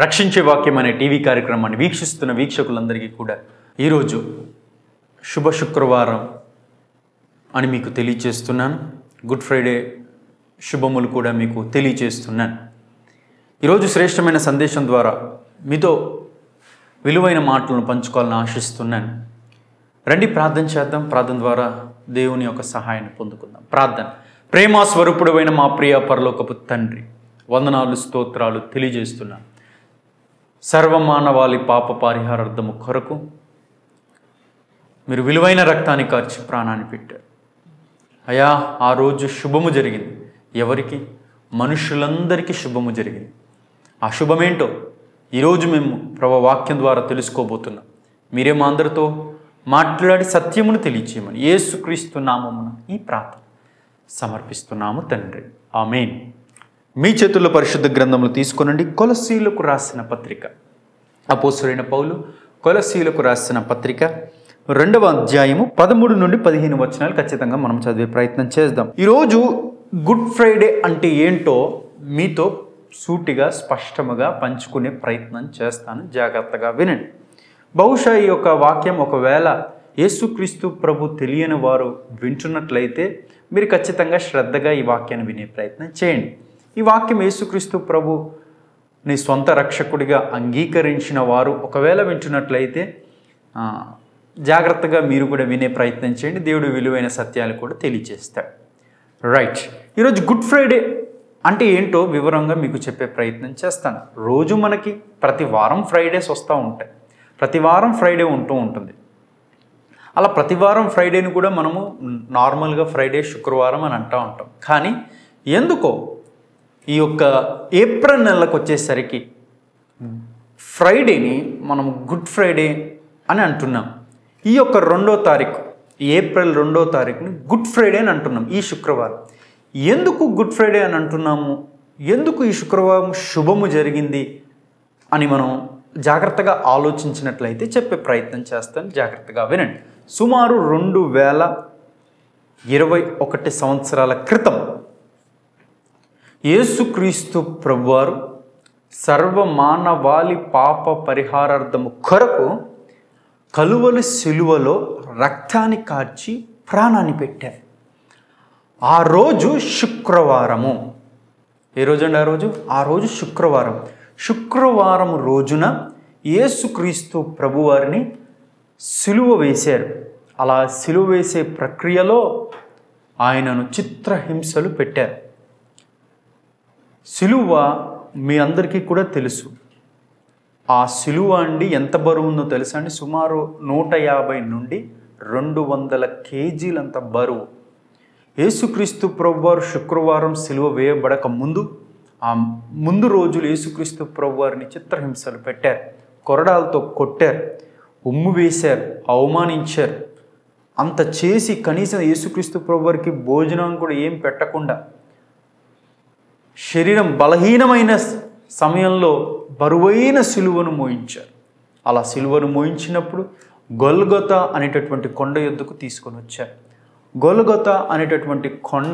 రక్షించే వాక్యం అనే టీవీ కార్యక్రమాన్ని వీక్షిస్తున్న వీక్షకులందరికీ కూడా ఈరోజు శుభ శుక్రవారం అని మీకు తెలియచేస్తున్నాను గుడ్ ఫ్రైడే శుభములు కూడా మీకు తెలియచేస్తున్నాను ఈరోజు శ్రేష్టమైన సందేశం ద్వారా మీతో విలువైన మాటలను పంచుకోవాలని ఆశిస్తున్నాను రండి ప్రార్థన చేద్దాం ప్రార్థన ద్వారా దేవుని యొక్క సహాయాన్ని పొందుకుందాం ప్రార్థన ప్రేమ స్వరూపుడమైన మా ప్రియ పరలోకపు తండ్రి వందనాలు స్తోత్రాలు తెలియజేస్తున్నాను సర్వమానవాళి పాప పరిహారార్థము కొరకు మీరు విలువైన రక్తాన్ని కార్చి ప్రాణాన్ని పెట్టారు అయా ఆ రోజు శుభము జరిగింది ఎవరికి మనుషులందరికీ శుభము జరిగింది ఆ శుభమేంటో ఈరోజు మేము ప్రభు వాక్యం ద్వారా తెలుసుకోబోతున్నాం మీరే మా అందరితో మాట్లాడి సత్యమును తెలియచేయమని యేసుక్రీస్తు నామమున ఈ ప్రార్థన సమర్పిస్తున్నాము తండ్రి ఆమెన్ మీ చేతుల్లో పరిశుద్ధ గ్రంథములు తీసుకొనండి కొలసీలకు రాసిన పత్రిక అపోసురైన పౌలు కొలసీలకు రాసిన పత్రిక రెండవ అధ్యాయము పదమూడు నుండి పదిహేను వచనాలు ఖచ్చితంగా మనం చదివే ప్రయత్నం చేద్దాం ఈరోజు గుడ్ ఫ్రైడే అంటే ఏంటో మీతో సూటిగా స్పష్టముగా పంచుకునే ప్రయత్నం చేస్తాను జాగ్రత్తగా వినండి బహుశా ఈ యొక్క వాక్యం ఒకవేళ యేసుక్రీస్తు ప్రభు తెలియని వారు వింటున్నట్లయితే మీరు ఖచ్చితంగా శ్రద్ధగా ఈ వాక్యాన్ని వినే ప్రయత్నం చేయండి ఈ వాక్యం యేసుక్రీస్తు ప్రభు నీ సొంత రక్షకుడిగా అంగీకరించిన వారు ఒకవేళ వింటున్నట్లయితే ఆ, జాగ్రత్తగా మీరు కూడా వినే ప్రయత్నం చేయండి దేవుడు విలువైన సత్యాలు కూడా తెలియజేస్తాడు రైట్ ఈరోజు గుడ్ ఫ్రైడే అంటే ఏంటో వివరంగా మీకు చెప్పే ప్రయత్నం చేస్తాను రోజు మనకి ప్రతి వారం ఫ్రైడేస్ వస్తూ ఉంటాయి ప్రతి వారం ఫ్రైడే ఉంటూ ఉంటుంది అలా ప్రతి వారం ఫ్రైడేని కూడా మనము నార్మల్గా ఫ్రైడే శుక్రవారం అని అంటూ ఉంటాం కానీ ఎందుకో ఈ యొక్క ఏప్రిల్ నెలకు వచ్చేసరికి ఫ్రైడేని మనం గుడ్ ఫ్రైడే అని అంటున్నాం ఈ యొక్క రెండో తారీఖు ఏప్రిల్ రెండో తారీఖుని గుడ్ ఫ్రైడే అని అంటున్నాం ఈ శుక్రవారం ఎందుకు గుడ్ ఫ్రైడే అని అంటున్నాము ఎందుకు ఈ శుక్రవారం శుభము జరిగింది అని మనం జాగ్రత్తగా ఆలోచించినట్లయితే చెప్పే ప్రయత్నం చేస్తాను జాగ్రత్తగా వినండి సుమారు రెండు వేల ఇరవై ఒకటి సంవత్సరాల క్రితం యేసుక్రీస్తు ప్రభువారు సర్వమానవాళి పాప పరిహారార్థము కొరకు కలువలు సిలువలో రక్తాన్ని కార్చి ప్రాణాన్ని పెట్టారు ఆ రోజు శుక్రవారము ఏ రోజు అండి ఆ రోజు ఆ రోజు శుక్రవారం శుక్రవారం రోజున యేసుక్రీస్తు ప్రభువారిని సిలువ వేశారు అలా సిలువ వేసే ప్రక్రియలో ఆయనను చిత్రహింసలు పెట్టారు సిలువ మీ అందరికీ కూడా తెలుసు ఆ సిలువ అండి ఎంత బరువు ఉందో తెలుసా అండి సుమారు నూట యాభై నుండి రెండు వందల కేజీలంత బరువు యేసుక్రీస్తు ప్రభువారు శుక్రవారం సిలువ వేయబడక ముందు ఆ ముందు రోజులు యేసుక్రీస్తు ప్రభువారిని చిత్రహింసలు పెట్టారు కొరడాలతో కొట్టారు ఉమ్ము వేశారు అవమానించారు అంత చేసి కనీసం యేసుక్రీస్తు ప్రభువారికి భోజనం కూడా ఏం పెట్టకుండా శరీరం బలహీనమైన సమయంలో బరువైన సిలువను మోయించారు అలా సిలువను మోయించినప్పుడు గొల్గొత అనేటటువంటి కొండ యొద్దకు తీసుకొని వచ్చారు గొల్గొత అనేటటువంటి కొండ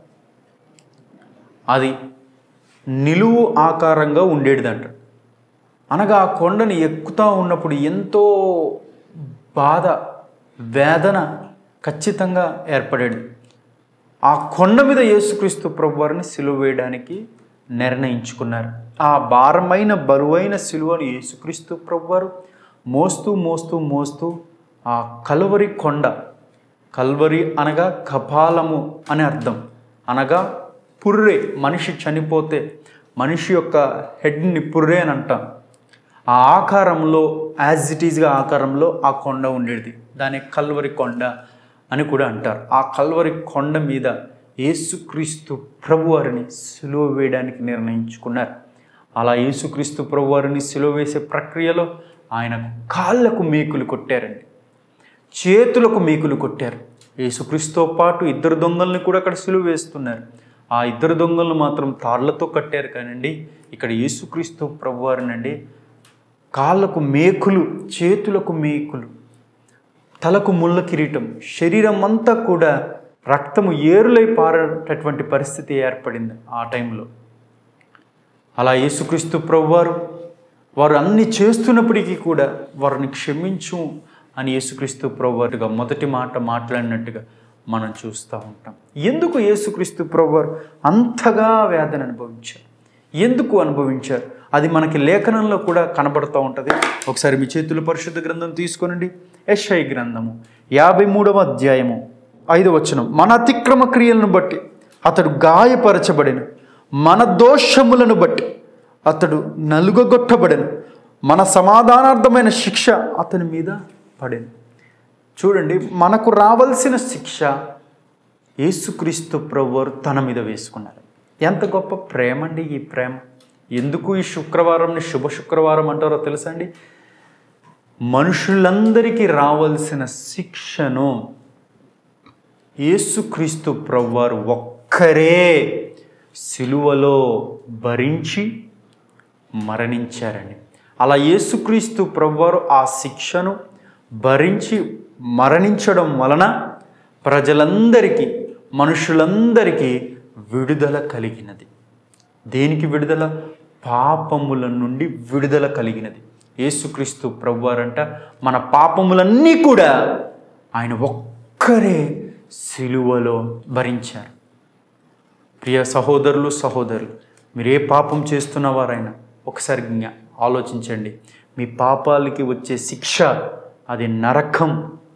అది నిలువు ఆకారంగా ఉండేటిదంట అనగా ఆ కొండని ఎక్కుతూ ఉన్నప్పుడు ఎంతో బాధ వేదన ఖచ్చితంగా ఏర్పడేది ఆ కొండ మీద యేసుక్రీస్తు ప్రభువారిని సిలువ వేయడానికి నిర్ణయించుకున్నారు ఆ భారమైన బరువైన సిలువను యేసుక్రీస్తు ప్రభువారు మోస్తూ మోస్తూ మోస్తూ ఆ కలువరి కొండ కల్వరి అనగా కపాలము అని అర్థం అనగా పుర్రె మనిషి చనిపోతే మనిషి యొక్క హెడ్ని పుర్రె అని అంటాం ఆ ఆకారంలో యాజ్ ఇట్ ఈజ్గా ఆకారంలో ఆ కొండ ఉండేది దాని కల్వరి కొండ అని కూడా అంటారు ఆ కల్వరి కొండ మీద యేసుక్రీస్తు ప్రభువారిని సిలువ వేయడానికి నిర్ణయించుకున్నారు అలా యేసుక్రీస్తు ప్రభువారిని సిలువ వేసే ప్రక్రియలో ఆయన కాళ్ళకు మేకులు కొట్టారండి చేతులకు మేకులు కొట్టారు యేసుక్రీస్తుతో పాటు ఇద్దరు దొంగల్ని కూడా అక్కడ సిలువ వేస్తున్నారు ఆ ఇద్దరు దొంగలను మాత్రం తాళ్లతో కట్టారు కానండి ఇక్కడ యేసుక్రీస్తు ప్రభువారినండి కాళ్ళకు మేకులు చేతులకు మేకులు తలకు ముళ్ళ కిరీటం శరీరం అంతా కూడా రక్తము ఏరులై పారేటటువంటి పరిస్థితి ఏర్పడింది ఆ టైంలో అలా యేసుక్రీస్తు ప్రభువారు వారు అన్ని చేస్తున్నప్పటికీ కూడా వారిని క్షమించు అని యేసుక్రీస్తు ప్రభువారుగా మొదటి మాట మాట్లాడినట్టుగా మనం చూస్తూ ఉంటాం ఎందుకు యేసుక్రీస్తు ప్రభువారు అంతగా వేదన అనుభవించారు ఎందుకు అనుభవించారు అది మనకి లేఖనంలో కూడా కనబడుతూ ఉంటుంది ఒకసారి మీ చేతుల పరిశుద్ధ గ్రంథం తీసుకోనండి యశ్ఐ గ్రంథము యాభై మూడవ అధ్యాయము ఐదవ వచనం మన అతిక్రమ క్రియలను బట్టి అతడు గాయపరచబడిన మన దోషములను బట్టి అతడు నలుగగొట్టబడెను మన సమాధానార్థమైన శిక్ష అతని మీద పడెను చూడండి మనకు రావాల్సిన శిక్ష యేసుక్రీస్తు ప్రభువారు తన మీద వేసుకున్నారు ఎంత గొప్ప ప్రేమ అండి ఈ ప్రేమ ఎందుకు ఈ శుక్రవారంని శుభ శుక్రవారం అంటారో తెలుసా అండి మనుషులందరికీ రావాల్సిన శిక్షను యేసుక్రీస్తు ప్రభువారు ఒక్కరే సిలువలో భరించి మరణించారని అలా యేసుక్రీస్తు ప్రభువారు ఆ శిక్షను భరించి మరణించడం వలన ప్రజలందరికీ మనుషులందరికీ విడుదల కలిగినది దేనికి విడుదల పాపముల నుండి విడుదల కలిగినది యేసుక్రీస్తు ప్రభువారంట మన పాపములన్నీ కూడా ఆయన ఒక్కరే సిలువలో భరించారు ప్రియ సహోదరులు సహోదరులు మీరు ఏ పాపం చేస్తున్నవారైనా ఒకసారి జ్ఞా ఆలోచించండి మీ పాపాలకి వచ్చే శిక్ష అది నరకం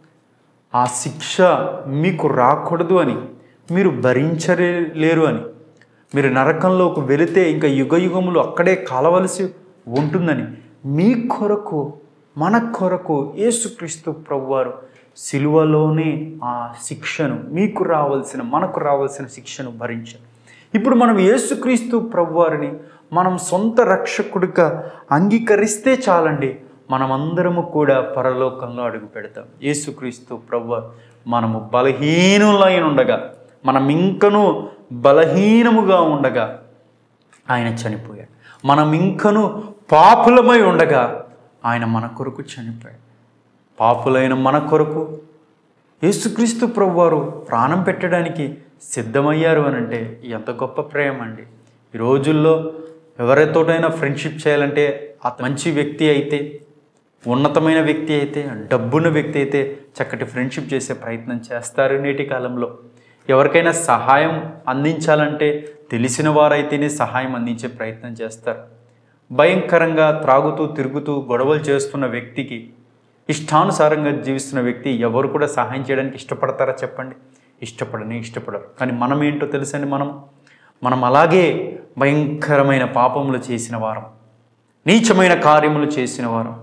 ఆ శిక్ష మీకు రాకూడదు అని మీరు భరించలేరు అని మీరు నరకంలోకి వెళితే ఇంకా యుగ యుగములు అక్కడే కాలవలసి ఉంటుందని మీ కొరకు మన కొరకు యేసుక్రీస్తు ప్రభువారు సిలువలోనే ఆ శిక్షను మీకు రావాల్సిన మనకు రావాల్సిన శిక్షను భరించారు ఇప్పుడు మనం యేసుక్రీస్తు ప్రభువారిని మనం సొంత రక్షకుడిగా అంగీకరిస్తే చాలండి మనమందరము కూడా పరలోకంలో అడుగు పెడతాం యేసుక్రీస్తు ప్రభు మనము బలహీనులై ఉండగా మనం ఇంకనూ బలహీనముగా ఉండగా ఆయన చనిపోయాడు మనం ఇంకనూ పాపులమై ఉండగా ఆయన మన కొరకు చనిపోయాడు పాపులైన మన కొరకు యేసుక్రీస్తు ప్రభువారు ప్రాణం పెట్టడానికి సిద్ధమయ్యారు అని అంటే ఎంత గొప్ప ప్రేమ అండి ఈ రోజుల్లో ఎవరితోటైనా ఫ్రెండ్షిప్ చేయాలంటే ఆ మంచి వ్యక్తి అయితే ఉన్నతమైన వ్యక్తి అయితే డబ్బున్న వ్యక్తి అయితే చక్కటి ఫ్రెండ్షిప్ చేసే ప్రయత్నం చేస్తారు నేటి కాలంలో ఎవరికైనా సహాయం అందించాలంటే తెలిసిన వారైతేనే సహాయం అందించే ప్రయత్నం చేస్తారు భయంకరంగా త్రాగుతూ తిరుగుతూ గొడవలు చేస్తున్న వ్యక్తికి ఇష్టానుసారంగా జీవిస్తున్న వ్యక్తి ఎవరు కూడా సహాయం చేయడానికి ఇష్టపడతారా చెప్పండి ఇష్టపడని ఇష్టపడరు కానీ మనం ఏంటో తెలుసండి మనం మనం అలాగే భయంకరమైన పాపములు చేసిన వారం నీచమైన కార్యములు చేసిన వారం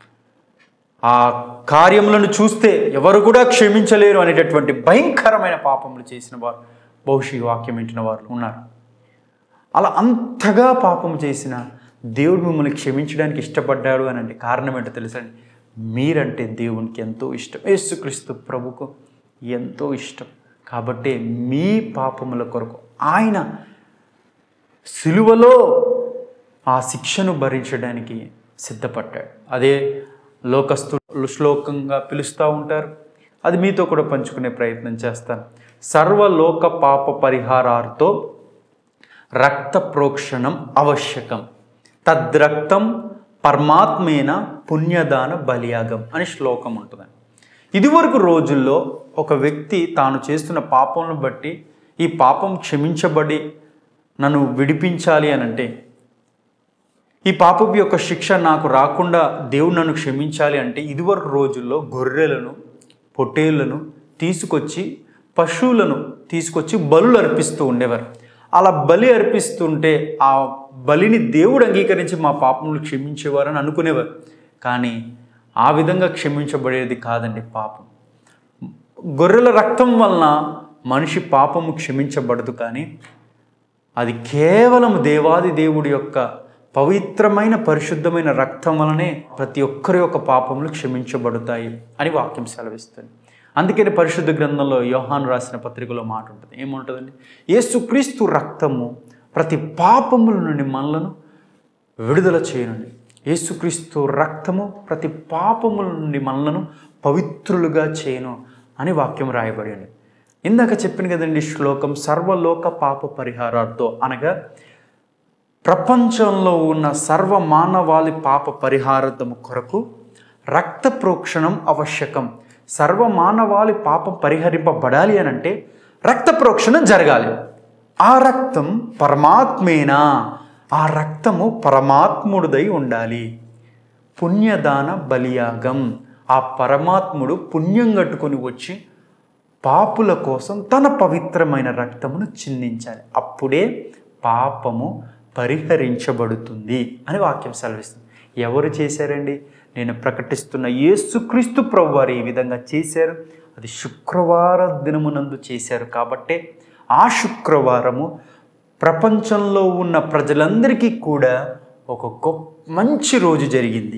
ఆ కార్యములను చూస్తే ఎవరు కూడా క్షమించలేరు అనేటటువంటి భయంకరమైన పాపములు చేసిన వారు బహుశీ వాక్యం వింటున్న వారు ఉన్నారు అలా అంతగా పాపం చేసిన దేవుడు మిమ్మల్ని క్షమించడానికి ఇష్టపడ్డాడు అని అంటే కారణం ఏంటో తెలుసండి మీరంటే దేవునికి ఎంతో ఇష్టం యేసుక్రీస్తు ప్రభుకు ఎంతో ఇష్టం కాబట్టి మీ పాపముల కొరకు ఆయన సిలువలో ఆ శిక్షను భరించడానికి సిద్ధపడ్డాడు అదే లోకస్తులు శ్లోకంగా పిలుస్తూ ఉంటారు అది మీతో కూడా పంచుకునే ప్రయత్నం చేస్తాను సర్వలోక పాప పరిహారార్థో రక్త ప్రోక్షణం ఆవశ్యకం తద్రక్తం పరమాత్మేన పుణ్యదాన బలియాగం అని శ్లోకం ఉంటుంది ఇదివరకు రోజుల్లో ఒక వ్యక్తి తాను చేస్తున్న పాపంను బట్టి ఈ పాపం క్షమించబడి నన్ను విడిపించాలి అని అంటే ఈ పాపపు యొక్క శిక్ష నాకు రాకుండా దేవుడు నన్ను క్షమించాలి అంటే ఇదివరకు రోజుల్లో గొర్రెలను పొట్టేళ్లను తీసుకొచ్చి పశువులను తీసుకొచ్చి బలులు అర్పిస్తూ ఉండేవారు అలా బలి అర్పిస్తుంటే ఆ బలిని దేవుడు అంగీకరించి మా పాపములు క్షమించేవారని అనుకునేవారు కానీ ఆ విధంగా క్షమించబడేది కాదండి పాపం గొర్రెల రక్తం వలన మనిషి పాపము క్షమించబడదు కానీ అది కేవలం దేవాది దేవుడి యొక్క పవిత్రమైన పరిశుద్ధమైన రక్తం వలనే ప్రతి ఒక్కరి యొక్క పాపములు క్షమించబడతాయి అని వాక్యం సెలవిస్తుంది అందుకని పరిశుద్ధ గ్రంథంలో యోహాను రాసిన పత్రికలో మాట ఉంటుంది ఏముంటుందండి యేసుక్రీస్తు రక్తము ప్రతి పాపముల నుండి మనలను విడుదల చేయనుండి యేసుక్రీస్తు రక్తము ప్రతి పాపముల నుండి మనలను పవిత్రులుగా చేయను అని వాక్యం రాయబడి ఉంది ఇందాక చెప్పిన కదండి శ్లోకం సర్వలోక పాప పరిహారార్థో అనగా ప్రపంచంలో ఉన్న సర్వ మానవాళి పాప పరిహారతము కొరకు రక్త ప్రోక్షణం ఆవశ్యకం సర్వ మానవాళి పాపం పరిహరింపబడాలి అని అంటే రక్త ప్రోక్షణం జరగాలి ఆ రక్తం పరమాత్మేనా ఆ రక్తము పరమాత్ముడిదై ఉండాలి పుణ్యదాన బలియాగం ఆ పరమాత్ముడు పుణ్యం కట్టుకొని వచ్చి పాపుల కోసం తన పవిత్రమైన రక్తమును చిందించాలి అప్పుడే పాపము పరిహరించబడుతుంది అని వాక్యం సెలవిస్తుంది ఎవరు చేశారండి నేను ప్రకటిస్తున్న యేసుక్రీస్తు ప్రభు వారు ఈ విధంగా చేశారు అది శుక్రవార దినమునందు చేశారు కాబట్టే ఆ శుక్రవారము ప్రపంచంలో ఉన్న ప్రజలందరికీ కూడా ఒక గొప్ప మంచి రోజు జరిగింది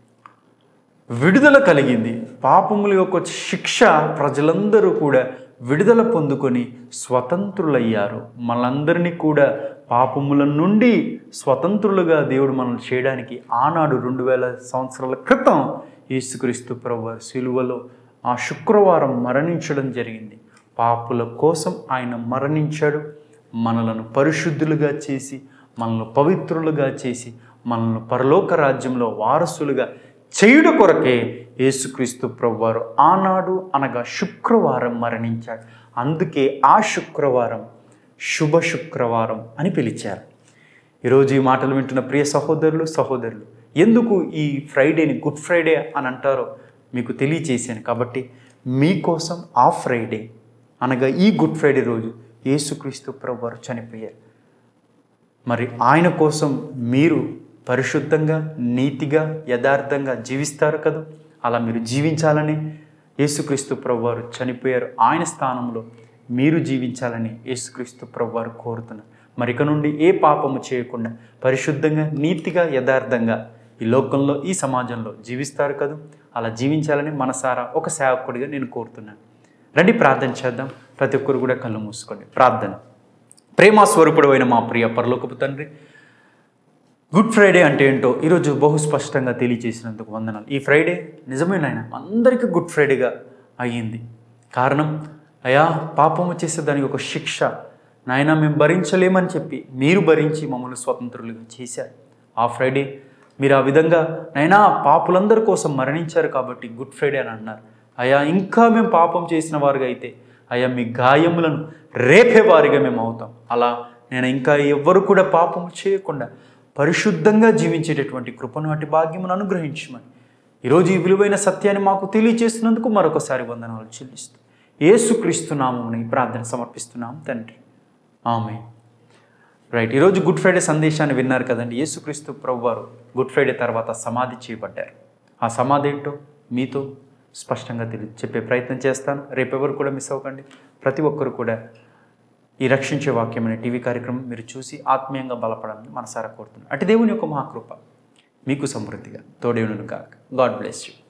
విడుదల కలిగింది పాపముల యొక్క శిక్ష ప్రజలందరూ కూడా విడుదల పొందుకొని స్వతంత్రులయ్యారు మనందరినీ కూడా పాపముల నుండి స్వతంత్రులుగా దేవుడు మనల్ని చేయడానికి ఆనాడు రెండు వేల సంవత్సరాల క్రితం యేసుక్రీస్తు ప్రభు శిలువలో ఆ శుక్రవారం మరణించడం జరిగింది పాపుల కోసం ఆయన మరణించాడు మనలను పరిశుద్ధులుగా చేసి మనల్ని పవిత్రులుగా చేసి మనల్ని పరలోక రాజ్యంలో వారసులుగా చేయుడు కొరకే యేసుక్రీస్తు ప్రభువారు ఆనాడు అనగా శుక్రవారం మరణించాడు అందుకే ఆ శుక్రవారం శుభ శుక్రవారం అని పిలిచారు ఈరోజు ఈ మాటలు వింటున్న ప్రియ సహోదరులు సహోదరులు ఎందుకు ఈ ఫ్రైడేని గుడ్ ఫ్రైడే అని అంటారో మీకు తెలియచేశాను కాబట్టి మీకోసం ఆ ఫ్రైడే అనగా ఈ గుడ్ ఫ్రైడే రోజు యేసుక్రీస్తు ప్రభువారు చనిపోయారు మరి ఆయన కోసం మీరు పరిశుద్ధంగా నీతిగా యథార్థంగా జీవిస్తారు కదా అలా మీరు జీవించాలని యేసుక్రీస్తు ప్రభువారు చనిపోయారు ఆయన స్థానంలో మీరు జీవించాలని యేసుక్రీస్తు ప్రభువారు కోరుతున్నారు మరి ఇక నుండి ఏ పాపము చేయకుండా పరిశుద్ధంగా నీతిగా యథార్థంగా ఈ లోకంలో ఈ సమాజంలో జీవిస్తారు కదా అలా జీవించాలని మనసారా ఒక సేవకుడిగా నేను కోరుతున్నాను రండి ప్రార్థన చేద్దాం ప్రతి ఒక్కరు కూడా కళ్ళు మూసుకోండి ప్రార్థన ప్రేమ స్వరూపుడు అయిన మా ప్రియ పరలోకపు తండ్రి గుడ్ ఫ్రైడే అంటే ఏంటో ఈరోజు బహు స్పష్టంగా తెలియజేసినందుకు వందనాలు ఈ ఫ్రైడే నిజమైన ఆయన అందరికీ గుడ్ ఫ్రైడేగా అయ్యింది కారణం అయా పాపము చేసే దానికి ఒక శిక్ష నాయన మేము భరించలేమని చెప్పి మీరు భరించి మమ్మల్ని స్వతంత్రులుగా చేశారు ఆ ఫ్రైడే మీరు ఆ విధంగా నైనా పాపులందరి కోసం మరణించారు కాబట్టి గుడ్ ఫ్రైడే అని అన్నారు అయా ఇంకా మేము పాపం చేసిన వారుగా అయితే అయా మీ గాయములను రేపే వారిగా మేము అవుతాం అలా నేను ఇంకా ఎవ్వరు కూడా పాపము చేయకుండా పరిశుద్ధంగా జీవించేటటువంటి కృపను అటు భాగ్యమును అనుగ్రహించమని ఈరోజు ఈ విలువైన సత్యాన్ని మాకు తెలియజేస్తున్నందుకు మరొకసారి వందనాలు చెల్లిస్తూ ఏసుక్రీస్తు నామముని ఈ ప్రార్థన సమర్పిస్తున్నాం తండ్రి ఆమె రైట్ ఈరోజు గుడ్ ఫ్రైడే సందేశాన్ని విన్నారు కదండి యేసుక్రీస్తు ప్రభువారు గుడ్ ఫ్రైడే తర్వాత సమాధి చేయబడ్డారు ఆ సమాధి ఏంటో మీతో స్పష్టంగా తెలియ చెప్పే ప్రయత్నం చేస్తాను రేపెవరు కూడా మిస్ అవ్వకండి ప్రతి ఒక్కరు కూడా ఈ రక్షించే వాక్యం అనే టీవీ కార్యక్రమం మీరు చూసి ఆత్మీయంగా బలపడాలని మనసారా కోరుతున్నాను అటు దేవుని యొక్క మహాకృప మీకు సమృద్ధిగా తోడేవును కాక గాడ్ బ్లెస్ యూ